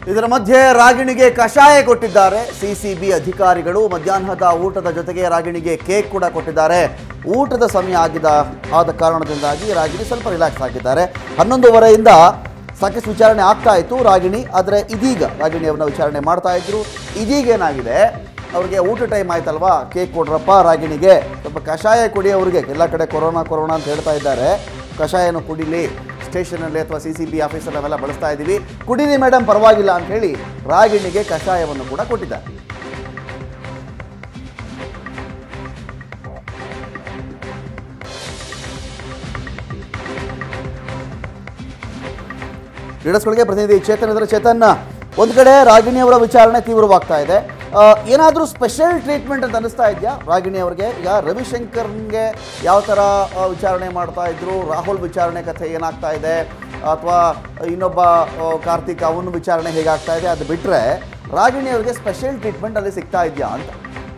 ಇದರ ಮಧ್ಯೆ ರಾಗಿಣಿಗೆ ಕಷಾಯ ಕೊಟ್ಟಿದ್ದಾರೆ ಸಿಸಿಬಿ ಅಧಿಕಾರಿಗಳು ಮಧ್ಯಾಹ್ನದ ಊಟದ ಜೊತೆಗೆ ರಾಗಿಣಿಗೆ ಕೇಕ್ ಕೂಡ ಕೊಟ್ಟಿದ್ದಾರೆ ಊಟದ ಸಮಯ ಆಗಿದ ಆದ ಕಾರಣದಿಂದಾಗಿ ರಾಗಿಣಿ ಸ್ವಲ್ಪ ರಿಲ್ಯಾಕ್ಸ್ ಆಗಿದ್ದಾರೆ ಹನ್ನೊಂದುವರೆಯಿಂದ ಸಾಕಷ್ಟು ವಿಚಾರಣೆ ಆಗ್ತಾ ಇತ್ತು ರಾಗಿಣಿ ಆದರೆ ಇದೀಗ ರಾಗಿಣಿಯವ್ರನ್ನ ವಿಚಾರಣೆ ಮಾಡ್ತಾ ಇದ್ರು ಇದೀಗ ಏನಾಗಿದೆ ಅವ್ರಿಗೆ ಊಟ ಟೈಮ್ ಆಯ್ತಲ್ವಾ ಕೇಕ್ ಕೊಡ್ರಪ್ಪ ರಾಗಿಣಿಗೆ ಸ್ವಲ್ಪ ಕಷಾಯ ಕೊಡಿ ಅವ್ರಿಗೆ ಎಲ್ಲ ಕಡೆ ಕೊರೋನಾ ಕೊರೋನಾ ಅಂತ ಹೇಳ್ತಾ ಇದ್ದಾರೆ ಕಷಾಯನ ಕುಡಿಲಿ ಸ್ಟೇಷನಲ್ಲಿ ಅಥವಾ ಸಿ ಸಿ ಬಿ ಆಫೀಸಲ್ಲಿ ನಾವೆಲ್ಲ ಬಳಸ್ತಾ ಇದ್ದೀವಿ ಕುಡೀರಿ ಮೇಡಮ್ ಪರವಾಗಿಲ್ಲ ಅಂತ ಹೇಳಿ ರಾಗಿಣಿಗೆ ಕಷಾಯವನ್ನು ಕೂಡ ಕೊಟ್ಟಿದ್ದಾರೆ ಕ್ರೀಡಸ್ಗಳಿಗೆ ಪ್ರತಿನಿಧಿ ಚೇತನ್ ಇದ್ರೆ ಚೇತನ್ ಒಂದು ಕಡೆ ರಾಗಿಣಿ ಅವರ ವಿಚಾರಣೆ ತೀವ್ರವಾಗ್ತಾ ಇದೆ ಏನಾದರೂ ಸ್ಪೆಷಲ್ ಟ್ರೀಟ್ಮೆಂಟ್ ಅಂತ ಅನಿಸ್ತಾ ಇದೆಯಾ ರಾಗಿಣಿ ಅವರಿಗೆ ಈಗ ರವಿಶಂಕರ್ಗೆ ಯಾವ ಥರ ಆ, ವಿಚಾರಣೆ ಮಾಡ್ತಾ ಇದ್ರು ರಾಹುಲ್ ವಿಚಾರಣೆ ಕಥೆ ಏನಾಗ್ತಾ ಇದೆ ಅಥವಾ ಇನ್ನೊಬ್ಬ ಆ, ಕಾರ್ತಿಕ್ ಅವನ ವಿಚಾರಣೆ ಹೇಗಾಗ್ತಾ ಇದೆ ಅದು ಬಿಟ್ಟರೆ ರಾಗಿಣಿ ಅವರಿಗೆ ಸ್ಪೆಷಲ್ ಟ್ರೀಟ್ಮೆಂಟ್ ಅಲ್ಲಿ ಸಿಗ್ತಾ ಇದೆಯಾ ಅಂತ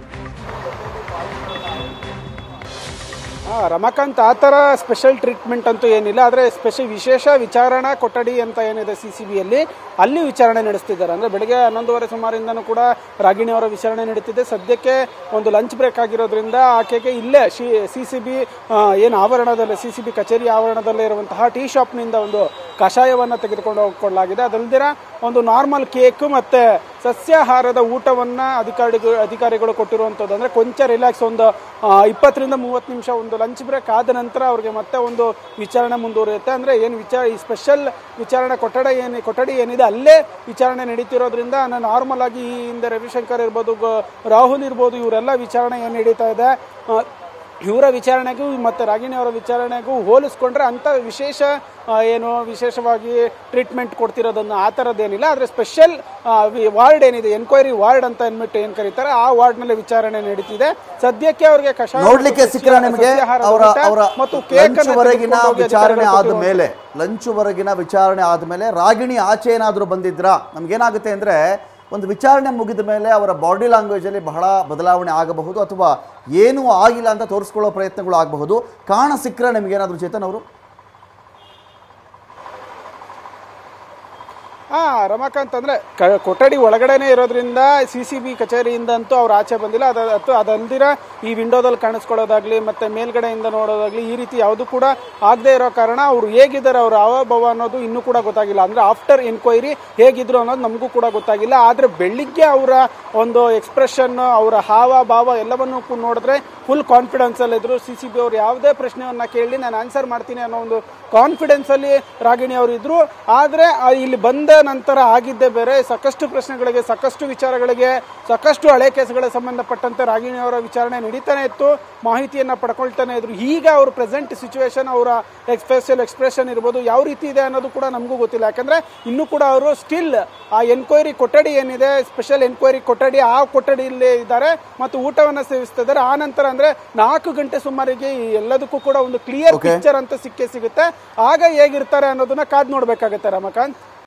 ಆ, ರಮಾಕಾಂತ್ ಆ ಥರ ಸ್ಪೆಷಲ್ ಟ್ರೀಟ್ಮೆಂಟ್ ಅಂತೂ ಏನಿಲ್ಲ ಆದರೆ ಸ್ಪೆಷಲ್ ವಿಶೇಷ ವಿಚಾರಣಾ ಕೊಠಡಿ ಅಂತ ಏನಿದೆ ಸಿ ಸಿ ಬಿಯಲ್ಲಿ ಅಲ್ಲಿ ವಿಚಾರಣೆ ನಡೆಸ್ತಿದ್ದಾರೆ ಅಂದರೆ ಬೆಳಗ್ಗೆ ಹನ್ನೊಂದುವರೆ ಸುಮಾರಿಂದನೂ ಕೂಡ ರಾಗಿಣಿ ಅವರ ವಿಚಾರಣೆ ನಡೀತಿದೆ ಸದ್ಯಕ್ಕೆ ಒಂದು ಲಂಚ್ ಬ್ರೇಕ್ ಆಗಿರೋದ್ರಿಂದ ಆಕೆಗೆ ಇಲ್ಲೇ ಶಿ ಸಿ ಸಿ ಬಿ ಏನು ಆವರಣದಲ್ಲಿ ಸಿ ಸಿ ಬಿ ಕಚೇರಿ ಆವರಣದಲ್ಲೇ ಇರುವಂತಹ ಟೀ ಶಾಪ್ನಿಂದ ಒಂದು ಕಷಾಯವನ್ನು ತೆಗೆದುಕೊಂಡು ಹೋಗ್ಕೊಳ್ಳಲಾಗಿದೆ ಅದಲ್ದಿರ ಒಂದು ನಾರ್ಮಲ್ ಕೇಕ್ ಮತ್ತೆ ಸಸ್ಯಾಹಾರದ ಊಟವನ್ನ ಅಧಿಕಾರಿಗಳು ಅಧಿಕಾರಿಗಳು ಕೊಟ್ಟಿರುವಂಥದ್ದು ಅಂದ್ರೆ ಕೊಂಚ ರಿಲ್ಯಾಕ್ಸ್ ಒಂದು ಆ, ಇಪ್ಪತ್ತರಿಂದ ಮೂವತ್ತು ನಿಮಿಷ ಒಂದು ಲಂಚ್ ಬ್ರೇಕ್ ಆದ ನಂತರ ಅವ್ರಿಗೆ ಮತ್ತೆ ಒಂದು ವಿಚಾರಣೆ ಮುಂದುವರಿಯುತ್ತೆ ಅಂದ್ರೆ ಏನು ವಿಚಾರ ಈ ಸ್ಪೆಷಲ್ ವಿಚಾರಣೆ ಕೊಠಡ ಏನು ಕೊಠಡಿ ಏನಿದೆ ಅಲ್ಲೇ ವಿಚಾರಣೆ ನಡೀತಿರೋದ್ರಿಂದ ನಾನು ನಾರ್ಮಲ್ ಆಗಿ ಈ ಹಿಂದೆ ರವಿಶಂಕರ್ ಇರ್ಬೋದು ಗ- ರಾಹುಲ್ ಇರ್ಬೋದು ಇವರೆಲ್ಲ ವಿಚಾರಣೆ ಏನು ನಡೀತಾ ಇದೆ ಆ, ಇವರ ವಿಚಾರಣೆಗೂ ಮತ್ತು ರಾಗಿಣಿ ಅವರ ವಿಚಾರಣೆಗೂ ಹೋಲಿಸ್ಕೊಂಡ್ರೆ ಅಂಥ ವಿಶೇಷ ಆ, ಏನು ವಿಶೇಷವಾಗಿ ಟ್ರೀಟ್ಮೆಂಟ್ ಕೊಡ್ತಿರೋದನ್ನು ಆ ಥರದ್ದೇನಿಲ್ಲ ಆದರೆ ಸ್ಪೆಷಲ್ ವಾರ್ಡ್ ಏನಿದೆ ಎನ್ಕ್ವೈರಿ ವಾರ್ಡ್ ಅಂತ ಅಂದ್ಬಿಟ್ಟು ಏನು ಕರೀತಾರೆ ಆ ವಾರ್ಡ್ನಲ್ಲಿ ವಿಚಾರಣೆ ನಡೀತಿದೆ ಸದ್ಯಕ್ಕೆ ಅವ್ರಿಗೆ ಕಷಾಯ ನೋಡ್ಲಿಕ್ಕೆ ಮತ್ತು ಸಿಕ್ಕಿರ ನಿಮಗೆ ಸಸ್ಯಾಹಾರದ ಅವರ ಊಟ ಅವರ ಮತ್ತು ಕೇಕ್ ಲಂಚ್ವರೆಗಿನ ವಿಚಾರಣೆ ಆದ್ಮೇಲೆ ಲಂಚ್ವರೆಗಿನ ವಿಚಾರಣೆ ಆದ್ಮೇಲೆ ರಾಗಿಣಿ ಆಚೆ ಏನಾದರೂ ಬಂದಿದ್ರಾ ನಮ್ಗೇನಾಗುತ್ತೆ ಅಂದ್ರೆ ಒಂದು ವಿಚಾರಣೆ ಮುಗಿದ ಮೇಲೆ ಅವರ ಬಾಡಿ ಲ್ಯಾಂಗ್ವೇಜ್ ಅಲ್ಲಿ ಬಹಳ ಬದಲಾವಣೆ ಆಗಬಹುದು ಅಥವಾ ಏನೂ ಆಗಿಲ್ಲ ಅಂತ ತೋರಿಸ್ಕೊಳ್ಳೋ ಪ್ರಯತ್ನಗಳು ಆಗಬಹುದು ಕಾಣ ಸಿಕ್ಕರೆ ನಿಮ್ಗೇನಾದ್ರೂ ಚೇತನ್ ಅವರು ಹಾ ರಮಾಕಾಂತ್ ಅಂದ್ರೆ ಕ- ಕೊಠಡಿ ಒಳಗಡೆನೆ ಇರೋದ್ರಿಂದ ಸಿ ಸಿ ಬಿ ಕಚೇರಿಯಿಂದ ಅಂತೂ ಅವ್ರು ಆಚೆ ಬಂದಿಲ್ಲ ಅದ ಅದು ಅದಲ್ದಿರ ಈ ವಿಂಡೋದಲ್ಲಿ ಕಾಣಿಸ್ಕೊಳ್ಳೋದಾಗ್ಲಿ ಮತ್ತೆ ಮೇಲ್ಗಡೆಯಿಂದ ನೋಡೋದಾಗ್ಲಿ ಈ ರೀತಿ ಯಾವುದು ಕೂಡ ಆಗದೆ ಇರೋ ಕಾರಣ ಅವ್ರು ಹೇಗಿದ್ದಾರೆ ಅವ್ರ ಹಾವಭಾವ ಅನ್ನೋದು ಇನ್ನೂ ಕೂಡ ಗೊತ್ತಾಗಿಲ್ಲ ಅಂದ್ರೆ ಆಫ್ಟರ್ ಎನ್ಕ್ವೈರಿ ಹೇಗಿದ್ರು ಅನ್ನೋದು ನಮಗೂ ಕೂಡ ಗೊತ್ತಾಗಿಲ್ಲ ಆದ್ರೆ ಬೆಳಿಗ್ಗೆ ಅವರ ಒಂದು ಎಕ್ಸ್ಪ್ರೆಷನ್ ಅವರ ಹಾವ ಭಾವ ಎಲ್ಲವನ್ನು ಕೂಡ ನೋಡಿದ್ರೆ ಫುಲ್ ಕಾನ್ಫಿಡೆನ್ಸ್ ಅಲ್ಲಿ ಇದ್ರು ಸಿ ಸಿ ಬಿ ಅವ್ರು ಯಾವುದೇ ಪ್ರಶ್ನೆಯನ್ನ ಕೇಳಿ ನಾನು ಆನ್ಸರ್ ಮಾಡ್ತೀನಿ ಅನ್ನೋ ಒಂದು ಕಾನ್ಫಿಡೆನ್ಸ್ ಅಲ್ಲಿ ರಾಗಿಣಿ ಅವರು ಇದ್ರು ಆದ್ರೆ ಆ ಇಲ್ಲಿ ಬಂದ ನಂತರ ಆಗಿದ್ದೇ ಬೇರೆ ಸಾಕಷ್ಟು ಪ್ರಶ್ನೆಗಳಿಗೆ ಸಾಕಷ್ಟು ವಿಚಾರಗಳಿಗೆ ಸಾಕಷ್ಟು ಹಳೆ ಕೇಸುಗಳ ಸಂಬಂಧಪಟ್ಟಂತೆ ರಾಗಿಣಿ ಅವರ ವಿಚಾರಣೆ ನಡೀತಾನೆ ಇತ್ತು ಮಾಹಿತಿಯನ್ನ ಪಡ್ಕೊಳ್ತಾನೆ ಇದ್ರು ಈಗ ಅವ್ರ ಪ್ರೆಸೆಂಟ್ ಸಿಚುವೇಶನ್ ಅವರ ಎಕ್ಸ್ಪ್ರೆಷನ್ ಎಕ್ಸ್ಪ್ರೆಷನ್ ಇರ್ಬೋದು ಯಾವ ರೀತಿ ಇದೆ ಅನ್ನೋದು ಕೂಡ ನಮಗೂ ಗೊತ್ತಿಲ್ಲ ಯಾಕಂದ್ರೆ ಇನ್ನೂ ಕೂಡ ಅವರು ಸ್ಟಿಲ್ ಆ ಎನ್ಕ್ವೈರಿ ಕೊಠಡಿ ಏನಿದೆ ಸ್ಪೆಷಲ್ ಎನ್ಕ್ವೈರಿ ಕೊಠಡಿ ಆ ಕೊಠಡಿಯಲ್ಲಿ ಇದ್ದಾರೆ ಮತ್ತು ಊಟವನ್ನ ಸೇವಿಸ್ತಾ ಇದ್ದಾರೆ ಆ ನಂತರ ಅಂದ್ರೆ ನಾಲ್ಕು ಗಂಟೆ ಸುಮಾರಿಗೆ ಈ ಎಲ್ಲದಕ್ಕೂ ಕೂಡ ಒಂದು ಕ್ಲಿಯರ್ Okay. ಪಿಕ್ಚರ್ ಅಂತ ಸಿಕ್ಕೇ ಸಿಗುತ್ತೆ ಆಗ ಹೇಗಿರ್ತಾರೆ ಅನ್ನೋದನ್ನ ಕಾದ್ ನೋಡ್ಬೇಕಾಗತ್ತೆ ರಮಕಾಂತ್